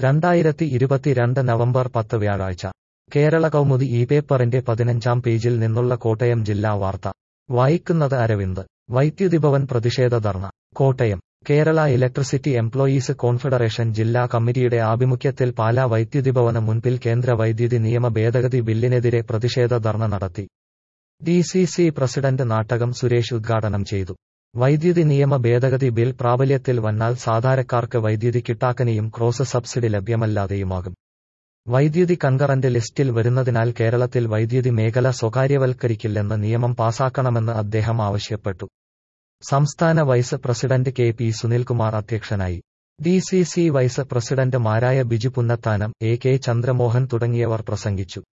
രണ്ടായിരത്തി ഇരുപത്തിരണ്ട് നവംബർ പത്ത് വ്യാഴാഴ്ച കേരള കൗമുദി ഈ പേപ്പറിന്റെ പതിനഞ്ചാം പേജിൽ നിന്നുള്ള കോട്ടയം ജില്ലാ വാർത്ത വായിക്കുന്നത് അരവിന്ദ് വൈദ്യുതി ഭവൻ പ്രതിഷേധ dharna Kottayam Kerala electricity employees confederation ജില്ലാ കമ്മിറ്റിയുടെ ആഭിമുഖ്യത്തിൽ പാലാ വൈദ്യുതി ഭവന മുൻപിൽ കേന്ദ്ര വൈദ്യുതി നിയമ ഭേദഗതി ബില്ലിനെതിരെ പ്രതിഷേധ ധർണ നടത്തി D C C president Nattakam Suresh ഉദ്ഘാടനം ചെയ്തു വൈദ്യുതി നിയമ ഭേദഗതി ബിൽ പ്രാബല്യത്തിൽ വന്നാൽ സാധാരണക്കാർക്ക് വൈദ്യുതി കിട്ടാക്കനിയും ക്രോസ് സബ്സിഡി ലഭ്യമല്ലാതെയുമാകും വൈദ്യുതി കൺകറന്റ് ലിസ്റ്റിൽ വരുന്നതിനാൽ കേരളത്തിൽ വൈദ്യുതി മേഖല സ്വകാര്യവൽക്കരിക്കില്ലെന്ന് നിയമം പാസാക്കണമെന്ന് അദ്ദേഹം ആവശ്യപ്പെട്ടു സംസ്ഥാന vice president K P Sunilkumar അധ്യക്ഷനായി ഡി സി സി വൈസ് പ്രസിഡന്റുമാരായ ബിജു പുന്നത്താനം എ കെ ചന്ദ്രമോഹൻ തുടങ്ങിയവർ പ്രസംഗിച്ചു